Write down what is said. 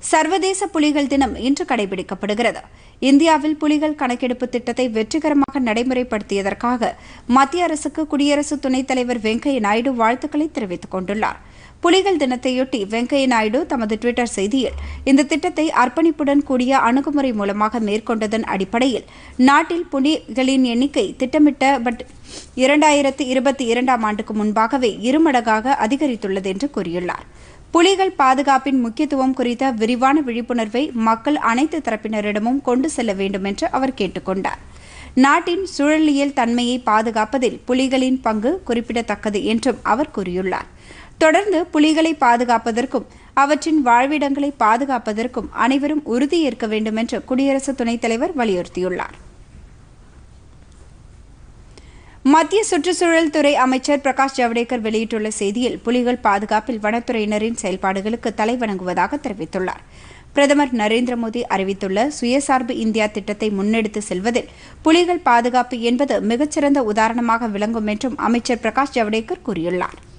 சர்வதேச புலிகள் தினம் இன்று கடைபிடிக்கப்படுகிறது இந்தியாவில் புலிகள் கணக்கெடுப்பு திட்டத்தை வெற்றிகரமாக நடைமுறைப்படுத்தியதற்காக மத்திய அரசுக்கு குடியரசு துணைத் தலைவர் வெங்கையா நாயுடு வாழ்த்துக்களை தெரிவித்துக் கொண்டுள்ளார் புலிகள் தினத்தையொட்டி வெங்கையா நாயுடு தமது டுவிட்டர் செய்தியில் இந்த திட்டத்தை அர்ப்பணிப்புடன் கூடிய அணுகுமுறை மூலமாக மேற்கொண்டதன் அடிப்படையில் நாட்டில் புலிகளின் எண்ணிக்கை திட்டமிட்ட பட் இரண்டாயிரத்து இருபத்தி இரண்டாம் ஆண்டுக்கு முன்பாகவே இருமடங்காக அதிகரித்துள்ளது என்று கூறியுள்ளார் புலிகள் பாதுகாப்பின் முக்கியத்துவம் குறித்த விரிவான விழிப்புணர்வை மக்கள் அனைத்து தரப்பினரிடமும் கொண்டு செல்ல வேண்டும் என்று அவர் கேட்டுக்கொண்டார் நாட்டின் சூழலியல் தன்மையை பாதுகாப்பதில் புலிகளின் பங்கு குறிப்பிடத்தக்கது என்றும் அவர் கூறியுள்ளார் தொடர்ந்து புலிகளை பாதுகாப்பதற்கும் அவற்றின் வாழ்விடங்களை பாதுகாப்பதற்கும் அனைவரும் உறுதியேற்க வேண்டும் என்று குடியரசு துணைத் தலைவர் வலியுறுத்தியுள்ளார் மத்திய சுற்றுச்சூழல் துறை அமைச்சர் பிரகாஷ் ஜவடேகர் வெளியிட்டுள்ள செய்தியில் புலிகள் பாதுகாப்பில் வனத்துறையினரின் செயல்பாடுகளுக்கு தலைவணங்குவதாக தெரிவித்துள்ளார் பிரதமர் நரேந்திர மோடி அறிவித்துள்ள சுயசார்பு இந்தியா திட்டத்தை முன்னெடுத்து செல்வதில் புலிகள் பாதுகாப்பு என்பது மிகச்சிறந்த உதாரணமாக விளங்கும் என்றும் அமைச்சர் பிரகாஷ் ஜவடேகர் கூறியுள்ளார்